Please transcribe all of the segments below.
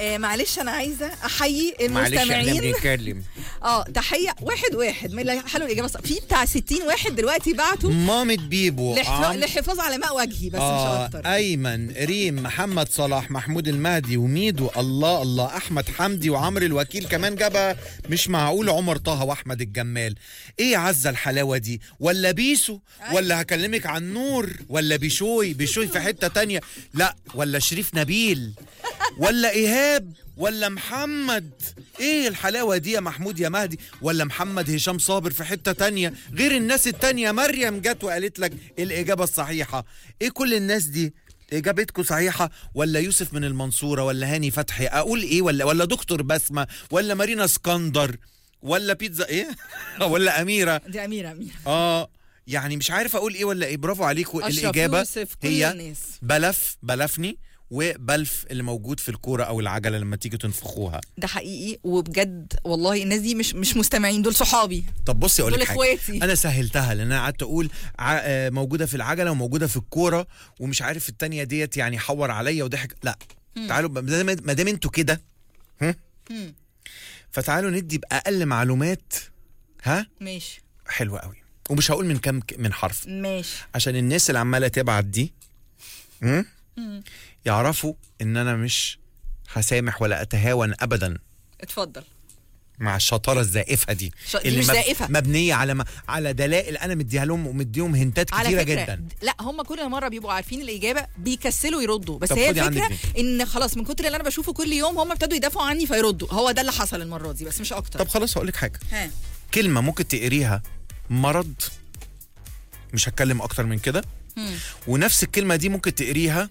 آه معلش انا عايزه احيي معلش احنا المستمعين بنتكلم اه تحيه واحد واحد من اللي حلوا الاجابه صح في بتاع 60 واحد دلوقتي بعتوا مامة بيبو لحف- عم- للحفاظ على ماء وجهي بس مش آه اكتر ايمن ريم محمد صلاح محمود المهدي وميدو الله الله احمد حمدي وعمرو الوكيل كمان جابها مش معقول عمر طه واحمد الجمال ايه يا عزه الحلاوه دي ولا بيسو ولا هكلمك عن نور ولا بيشوي بيشوي في حته تانية لا ولا شريف نبيل ولا ايهاب ولا محمد ايه الحلاوه دي يا محمود يا مهدي ولا محمد هشام صابر في حته تانية غير الناس التانية مريم جت وقالت لك الاجابه الصحيحه ايه كل الناس دي اجابتكم صحيحه ولا يوسف من المنصوره ولا هاني فتحي اقول ايه ولا ولا دكتور بسمه ولا مارينا اسكندر ولا بيتزا ايه ولا اميره دي اميره اميره اه يعني مش عارف اقول ايه ولا ايه برافو عليكم أشرف الاجابه يوسف، كل هي الناس. بلف بلفني وبلف اللي موجود في الكوره او العجله لما تيجي تنفخوها ده حقيقي وبجد والله الناس دي مش مش مستمعين دول صحابي طب بصي اقول دول لك حاجه اخواتي انا سهلتها لان انا قعدت اقول ع- آه، موجوده في العجله وموجوده في الكوره ومش عارف التانية ديت يعني حور عليا وضحك لا تعالوا ب- ما دام- ما دام انتوا كده هم؟ مم. فتعالوا ندي باقل معلومات ها ماشي حلوه قوي ومش هقول من كام ك- من حرف ماشي عشان الناس اللي عماله تبعت دي هم؟ مم. يعرفوا ان انا مش هسامح ولا اتهاون ابدا اتفضل مع الشطاره الزائفه دي ش- دي مش مب- زائفة. مبنيه على ما على دلائل انا مديها لهم ومديهم هنتات على كتيره فكرة جدا لا هم كل مره بيبقوا عارفين الاجابه بيكسلوا يردوا بس طب هي خدي عندك الفكره ان خلاص من كتر اللي انا بشوفه كل يوم هم ابتدوا يدافعوا عني فيردوا هو ده اللي حصل المره دي بس مش اكتر طب خلاص هقول لك حاجه ها كلمه ممكن تقريها مرض مش هتكلم اكتر من كده مم. ونفس الكلمه دي ممكن تقريها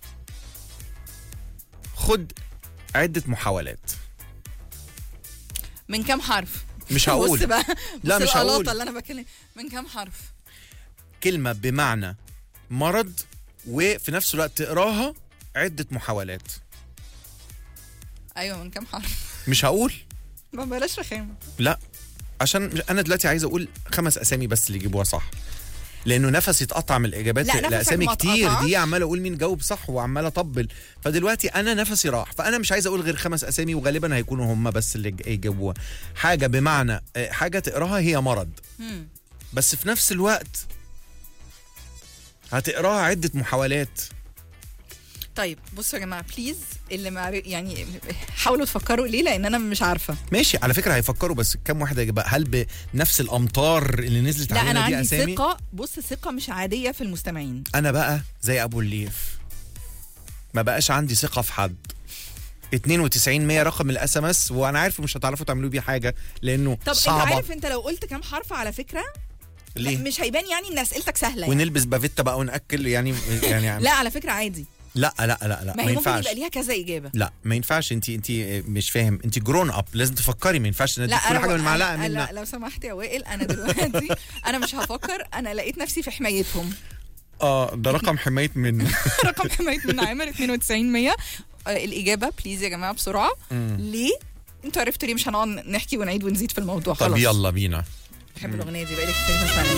خد عده محاولات من كام حرف مش هقول. بص بقى لا، بص مش هقول. القلاطة اللي انا بكلم من كام حرف كلمه بمعنى مرض وفي نفس الوقت تقراها عده محاولات ايوه من كام حرف مش هقول ما بلاش رخامه لا عشان انا دلوقتي عايز اقول خمس اسامي بس اللي يجيبوها صح لانه نفسي اتقطع من الاجابات لا، نفسك لاسامي ما كتير اتقطعش. دي عمال اقول مين جاوب صح وعمال اطبل فدلوقتي انا نفسي راح فانا مش عايز اقول غير خمس اسامي وغالبا هيكونوا هم بس اللي ج- يجاوبوها حاجه بمعنى آه، حاجه تقراها هي مرض مم. بس في نفس الوقت هتقراها عده محاولات طيب بصوا يا جماعه بليز اللي ما عارف- يعني حاولوا تفكروا ليه لان انا مش عارفه ماشي على فكره هيفكروا بس كم واحده يبقى هل بنفس الامطار اللي نزلت لا انا علينا دي عندي اسامي ثقه بص ثقه مش عاديه في المستمعين انا بقى زي ابو الليف ما بقاش عندي ثقه في حد 92 100 رقم الاس ام اس وانا عارف مش هتعرفوا تعملوا بيه حاجه لانه طب صعبه انت عارف انت لو قلت كام حرف على فكره ليه مش هيبان يعني ان اسئلتك سهله يعني. ونلبس بافيتا بقى وناكل يعني يعني لا على فكره عادي لا لا لا لا ما ما هي ممكن ينفعش يبقى ليها كذا اجابه لا ما ينفعش انت انت مش فاهم انت جرون اب لازم تفكري ما ينفعش نديك كل حاجه بالمعلقه أنا- منا لا لو سمحت يا وائل انا دلوقتي انا مش هفكر انا لقيت نفسي في حمايتهم اه ده رقم حمايه من رقم حمايه من عامر 92 100 آه، الاجابه بليز يا جماعه بسرعه ليه انتوا عرفتوا ليه مش هنقعد نحكي ونعيد ونزيد في الموضوع طب خلاص يلا بينا بحب الاغنيه دي بقالي كتير بسمعها